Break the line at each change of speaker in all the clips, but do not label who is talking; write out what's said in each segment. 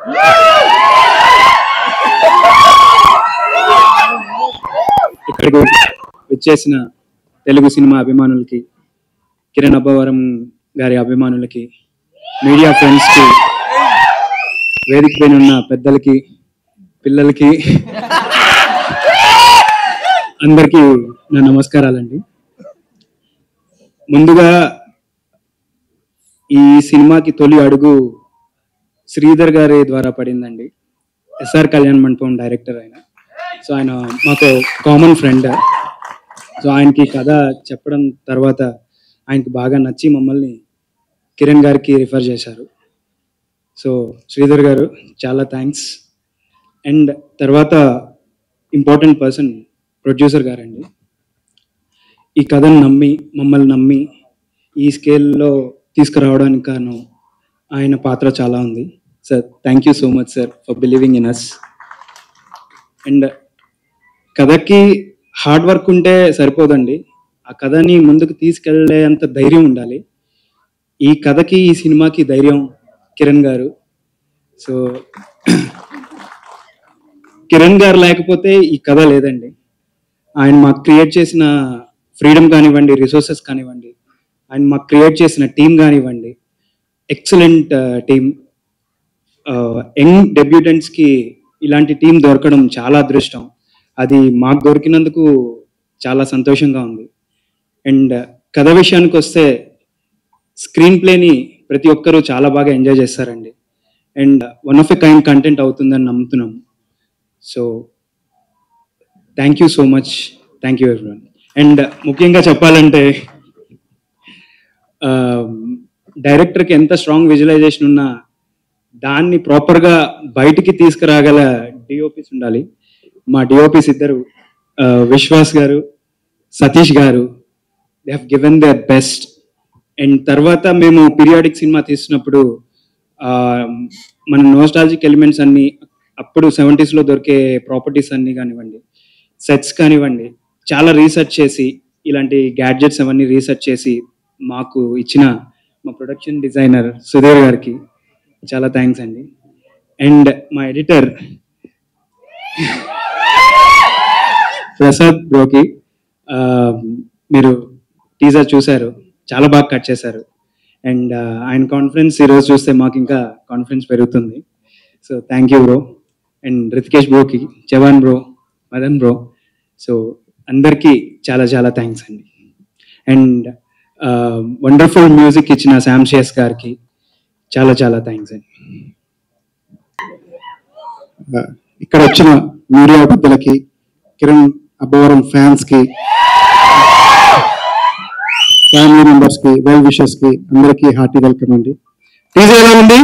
ఇక్కడికి వచ్చేసిన తెలుగు సినిమా అభిమానులకి కిరణ్ అబ్బవరం గారి అభిమానులకి మీడియా ఫ్రెండ్స్కి వేదిక పైన ఉన్న పెద్దలకి పిల్లలకి అందరికీ నా నమస్కారాలండి ముందుగా ఈ సినిమాకి తొలి అడుగు శ్రీధర్ గారి ద్వారా పడిందండి ఎస్ఆర్ కళ్యాణ్ మండపం డైరెక్టర్ ఆయన సో ఆయన మాకు కామన్ ఫ్రెండ్ సో ఆయనకి కథ చెప్పడం తర్వాత ఆయనకి బాగా నచ్చి మమ్మల్ని కిరణ్ గారికి రిఫర్ చేశారు సో శ్రీధర్ గారు చాలా థ్యాంక్స్ అండ్ తర్వాత ఇంపార్టెంట్ పర్సన్ ప్రొడ్యూసర్ గారండి ఈ కథను నమ్మి మమ్మల్ని నమ్మి ఈ స్కేల్లో తీసుకురావడానికి కాను ఆయన పాత్ర చాలా ఉంది sir thank you so much sir for believing in us and కథకి హార్డ్ వర్క్ ఉంటే సరిపోదండి ఆ కథని ముందుకు తీసుకెళ్లేంత ధైర్యం ఉండాలి ఈ కథకి ఈ సినిమాకి ధైర్యం కిరణ్ గారు సో కిరణ్ గారు లేకపోతే ఈ కథ లేదండి ఆయన మాకు క్రియేట్ చేసిన ఫ్రీడమ్ కానివ్వండి రిసోర్సెస్ కానివ్వండి ఆయన మాకు క్రియేట్ చేసిన టీం కానివ్వండి ఎక్సలెంట్ టీం యంగ్ డెబ్యూటెంట్స్కి ఇలాంటి టీం దొరకడం చాలా అదృష్టం అది మాకు దొరికినందుకు చాలా సంతోషంగా ఉంది అండ్ కథ విషయానికి వస్తే స్క్రీన్ ప్లేని ప్రతి ఒక్కరూ చాలా బాగా ఎంజాయ్ చేస్తారండి and one of a kind content అవుతుందని నమ్ముతున్నాం so thank you so much thank you everyone and ముఖ్యంగా చెప్పాలంటే డైరెక్టర్కి ఎంత స్ట్రాంగ్ విజువలైజేషన్ ఉన్నా దాన్ని ప్రాపర్గా బయటికి తీసుకురాగల డిఓపిస్ ఉండాలి మా డిఓపిస్ ఇద్దరు ఆ, విశ్వాస్ గారు సతీష్ గారు they have given their best and తర్వాత మేము పీరియాడిక్ సినిమా తీసినప్పుడు ఆ, మన నోస్టాలజిక్ ఎలిమెంట్స్ అన్ని అప్పుడు 70s లో దొరికే ప్రాపర్టీస్ అన్ని కానివ్వండి సెట్స్ కానివ్వండి చాలా రీసెర్చ్ చేసి ఇలాంటి గ్యాడ్జెట్స్ అవన్నీ రీసెర్చ్ చేసి మాకు ఇచ్చిన మా ప్రొడక్షన్ డిజైనర్ సుధీర్ గారికి చాలా థ్యాంక్స్ అండి అండ్ మా ఎడిటర్ ప్రసాద్ బ్రోకి ఆ, మీరు టీజర్ చూశారు చాలా బాగా కట్ చేశారు అండ్ ఆయన కాన్ఫిడెన్స్ ఈరోజు చూస్తే మాకు ఇంకా కాన్ఫిడెన్స్ పెరుగుతుంది so thank you bro and Rithikesh బ్రోకి Jawan bro Madan bro so అందరికీ చాలా చాలా థ్యాంక్స్ అండి అండ్ వండర్ఫుల్ మ్యూజిక్ ఇచ్చిన శామ్ షేస్ గారికి చాలా చాలా థ్యాంక్స్ అండి
ఆ, ఇక్కడ వచ్చిన మీడియా పెద్దలకి కిరణ్ అబ్బవరం ఫ్యాన్స్ కి ఫ్యామిలీ మెంబర్స్ కి వెల్ విషెస్ కి అందరికీ హార్టీ వెల్కమ్ అండి టీజర్ ఎలా ఉంది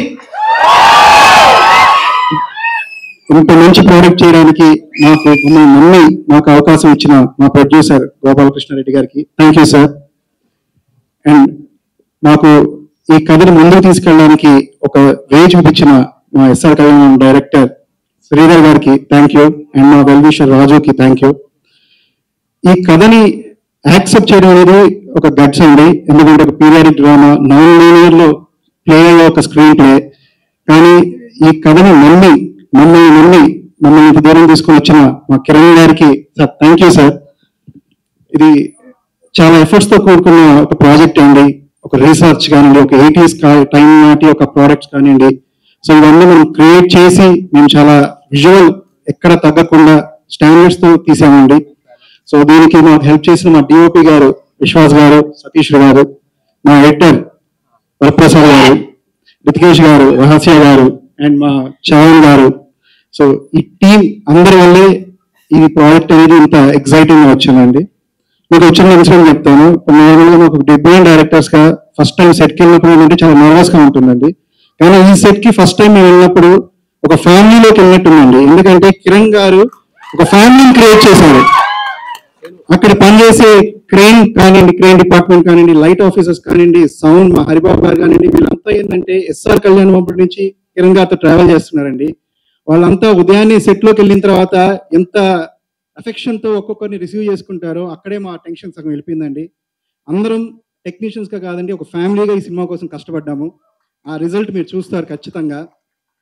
ఇంత మంచి ప్రోడక్ట్ చేయడానికి నాకు మమ్మల్ని నమ్మి మాకు అవకాశం ఇచ్చిన మా ప్రొడ్యూసర్ గోపాలకృష్ణారెడ్డి గారికి థ్యాంక్ యూ సార్ అండ్ నాకు ఈ కథని ముందుకు తీసుకెళ్ళడానికి ఒక వే చూపించిన మా ఎస్ఆర్ కళ్యాణ్ డైరెక్టర్ శ్రీధర్ గారికి థ్యాంక్ యూ అండ్ మా వెల్ విషర్ రాజుకి థ్యాంక్ యూ ఈ కథని యాక్సెప్ట్ చేయడం అనేది ఒక గట్స్ అండి ఎందుకంటే ఒక పీరియాడిక్ డ్రామా నాన్ లీనియర్ లో ప్లే అయ్యే ఒక స్క్రీన్ ప్లే కానీ ఈ కథని నమ్మి మమ్మల్ని నమ్మి మమ్మల్ని ఇంత దూరం తీసుకొని వచ్చిన మా కిరణ్ గారికి సార్ థ్యాంక్ యూ సార్ ఇది చాలా ఎఫర్ట్స్ తో కూడుకున్న ఒక ప్రాజెక్ట్ అండి ఒక రీసెర్చ్ కానివ్వండి ఒక ఎయిటీస్ టైం నాటి ఒక ప్రోడక్ట్స్ కానివ్వండి సో ఇవన్నీ మనం క్రియేట్ చేసి మేము చాలా విజువల్ ఎక్కడ తగ్గకుండా స్టాండర్డ్స్ తో తీసామండి సో దీనికి మాకు హెల్ప్ చేసిన మా డిఓపి గారు విశ్వాస్ గారు సతీష్ గారు మా ఎడిటర్ వరప్రసాద్ గారు రితికేష్ గారు రహస్య గారు అండ్ మా చవన్ గారు సో ఈ టీం అందరి వల్లే ఈ ప్రాజెక్ట్ అనేది ఇంత ఎక్సైటింగ్ గా వచ్చిందండి మీకు వచ్చిన ఇన్సిడెంట్ చెప్తాను నార్మల్గా మాకు డిబ్యూన్ డైరెక్టర్స్ గా ఫస్ట్ టైం సెట్ కి వెళ్ళినప్పుడు ఏంటంటే చాలా నర్వస్ గా ఉంటుందండి కానీ ఈ సెట్ కి ఫస్ట్ టైం మేము వెళ్ళినప్పుడు ఒక ఫ్యామిలీలోకి వెళ్ళినట్టుందండి ఎందుకంటే కిరణ్ గారు ఒక ఫ్యామిలీని క్రియేట్ చేశారు అక్కడ పనిచేసే క్రెయిన్ కానివ్వండి క్రెయిన్ డిపార్ట్మెంట్ కానివ్వండి లైట్ ఆఫీసర్స్ కానివ్వండి సౌండ్ మా హరిబాబు గారు కానివ్వండి వీళ్ళంతా ఏంటంటే ఎస్ఆర్ కళ్యాణ్ అప్పటి నుంచి కిరణ్ గారితో ట్రావెల్ చేస్తున్నారండి వాళ్ళంతా ఉదయాన్నే సెట్ లోకి వెళ్ళిన తర్వాత ఎంత అఫెక్షన్ తో ఒక్కొక్కరిని రిసీవ్ చేసుకుంటారో అక్కడే మా టెన్షన్ సగం వెళ్ళిపోయిందండి అందరం టెక్నీషియన్స్ గా కాదండి ఒక ఫ్యామిలీగా ఈ సినిమా కోసం కష్టపడ్డాము ఆ రిజల్ట్ మీరు చూస్తారు ఖచ్చితంగా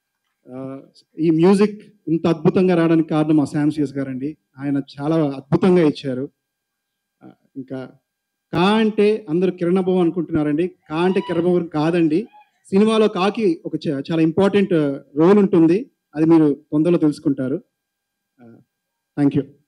ఆ, ఈ మ్యూజిక్ ఇంత అద్భుతంగా రావడానికి కారణం మా శామ్ సిఎస్ గారండి ఆయన చాలా అద్భుతంగా ఇచ్చారు ఆ, ఇంకా కా అంటే అందరూ కిరణభవం అనుకుంటున్నారండి కా అంటే కిరణభవం కాదండి సినిమాలో కాకి ఒక చ- చాలా ఇంపార్టెంట్ రోల్ ఉంటుంది అది మీరు తొందరలో తెలుసుకుంటారు థ్యాంక్ యూ